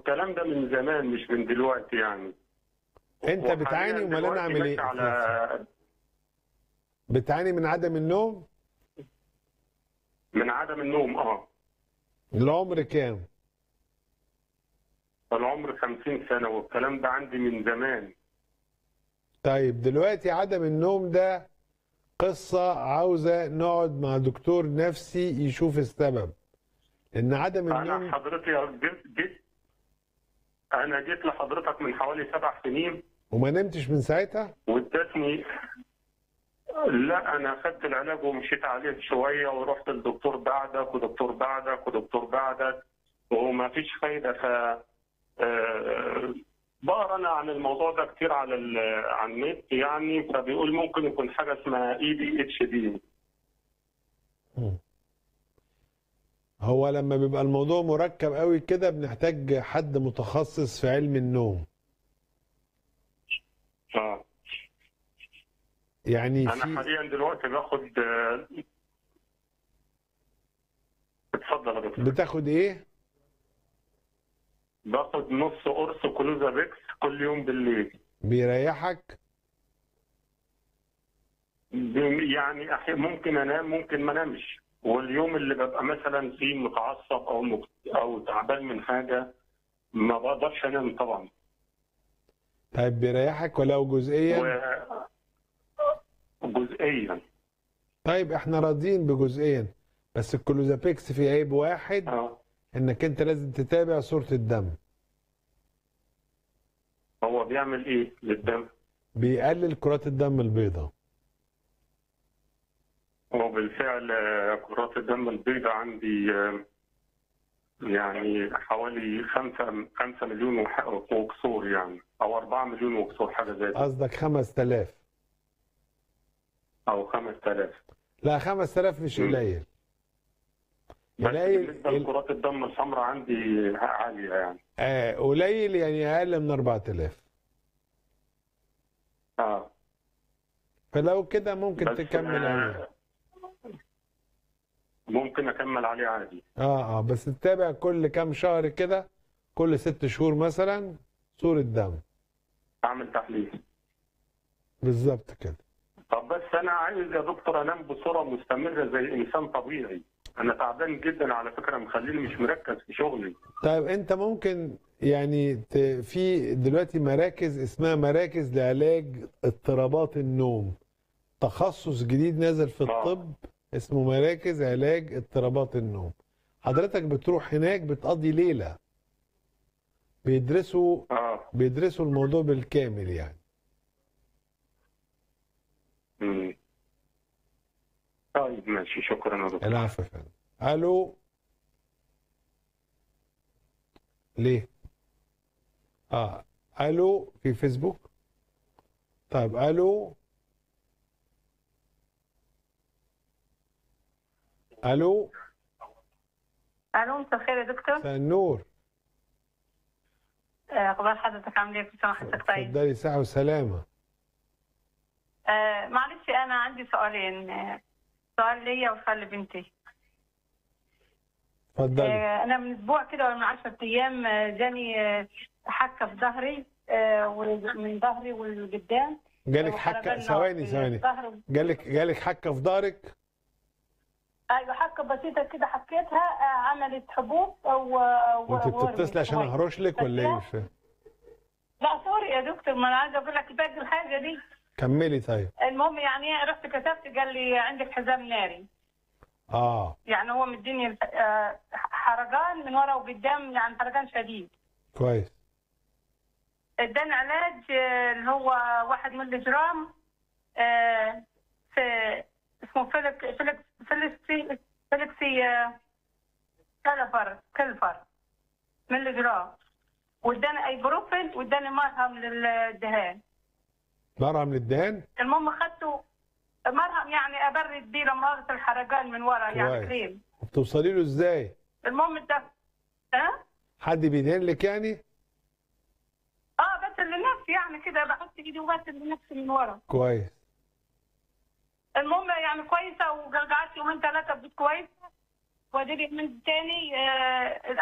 والكلام ده من زمان مش من دلوقتي يعني انت وحالياً بتعاني امال انا دلوقتي اعمل ماشي ايه على بتعاني من عدم النوم من عدم النوم اه العمر كام العمر 50 سنة والكلام ده عندي من زمان طيب دلوقتي عدم النوم ده قصة عاوزة نقعد مع دكتور نفسي يشوف السبب لأن عدم أنا النوم حضرتي جيت, جيت أنا جيت لحضرتك من حوالي سبع سنين وما نمتش من ساعتها وادتني لا انا خدت العلاج ومشيت عليه شويه ورحت للدكتور بعدك ودكتور بعدك ودكتور بعدك وما فيش فايده ف آه، بقرا انا عن الموضوع ده كتير على ال- على النت يعني فبيقول ممكن يكون حاجه اسمها اي دي اتش دي هو لما بيبقى الموضوع مركب قوي كده بنحتاج حد متخصص في علم النوم اه يعني انا في حاليا دلوقتي باخد آه، اتفضل يا دكتور بتاخد ايه باخد نص قرص كلوزابيكس كل يوم بالليل بيريحك يعني أحي- ممكن انام ممكن ما انامش واليوم اللي ببقى مثلا فيه متعصب او مك- او تعبان من حاجه ما بقدرش انام طبعا طيب بيريحك ولو جزئيا و جزئيا طيب احنا راضيين بجزئيا بس الكلوزابيكس في عيب واحد اه انك انت لازم تتابع صورة الدم هو بيعمل ايه للدم؟ بيقلل كرات الدم البيضاء هو بالفعل آه، كرات الدم البيضاء عندي آه، يعني حوالي خمسة خمسة مليون وح- وكسور يعني أو أربعة مليون وكسور حاجة زي كده قصدك 5000 أو خمسة آلاف لا 5000 مش مم. قليل بس قليل بالنسبة لكرات الدم الحمراء عندي عالية يعني آه قليل يعني اقل من 4000 اه فلو كده ممكن بس تكمل آه، عليه ممكن اكمل عليه عادي اه اه بس تتابع كل كام شهر كده كل ست شهور مثلا صورة دم اعمل تحليل بالظبط كده طب بس انا عايز يا دكتور انام بصوره مستمره زي انسان طبيعي انا تعبان جدا على فكره مخليني مش مركز في شغلي طيب انت ممكن يعني ت... في دلوقتي مراكز اسمها مراكز لعلاج اضطرابات النوم تخصص جديد نازل في آه. الطب اسمه مراكز علاج اضطرابات النوم حضرتك بتروح هناك بتقضي ليلة بيدرسوا اه بيدرسوا الموضوع بالكامل يعني مم. طيب ماشي شكرا يا دكتور العفو يا فندم الو ليه اه الو في فيسبوك طيب الو الو الو مساء الخير يا دكتور مساء النور آه، اخبار حضرتك عامل ايه كل سنه وحضرتك طيب اتفضلي ساعة وسلامة آه، معلش انا عندي سؤالين آه، سؤال ليا وسؤال لبنتي اتفضلي آه، انا من اسبوع كده ولا من 10 ايام آه، جاني آه، حكه في ظهري آه، وال- من ظهري والقدام جالك وحرقان حكة في ثواني ثواني الظهر. جالك جالك حكة في ظهرك ايوه حكه بسيطه كده حكيتها آه، عملت حبوب و و- وانت وورمت بتتصلي عشان شوية. اهرش لك ولا ايه مش فاهم لا سوري يا دكتور ما انا عايزه اقول لك باقي الحاجه دي كملي طيب المهم يعني رحت كتبت قال لي عندك حزام ناري اه يعني هو مديني الح- آه، حرقان من ورا وقدام يعني حرقان شديد كويس اداني علاج آه، اللي هو واحد ملي جرام آه، في اسمه فيلك فيلك فيلكسي فيلكسي آه، كلفر كلفر ملي جرام واداني ايبروفين واداني مرهم للدهان مرهم للدهان المهم اخذته مرهم يعني ابرد بيه لما اخذ الحرقان من ورا يعني كويس. كريم وبتوصلي له ازاي المهم انت ها حد بيدهن لك يعني اه بس لنفسي يعني كده بحط ايدي وبس لنفسي من ورا كويس المهم يعني كويسه وقعدت يومين ثلاثه بقيت كويسه وادي من تاني آه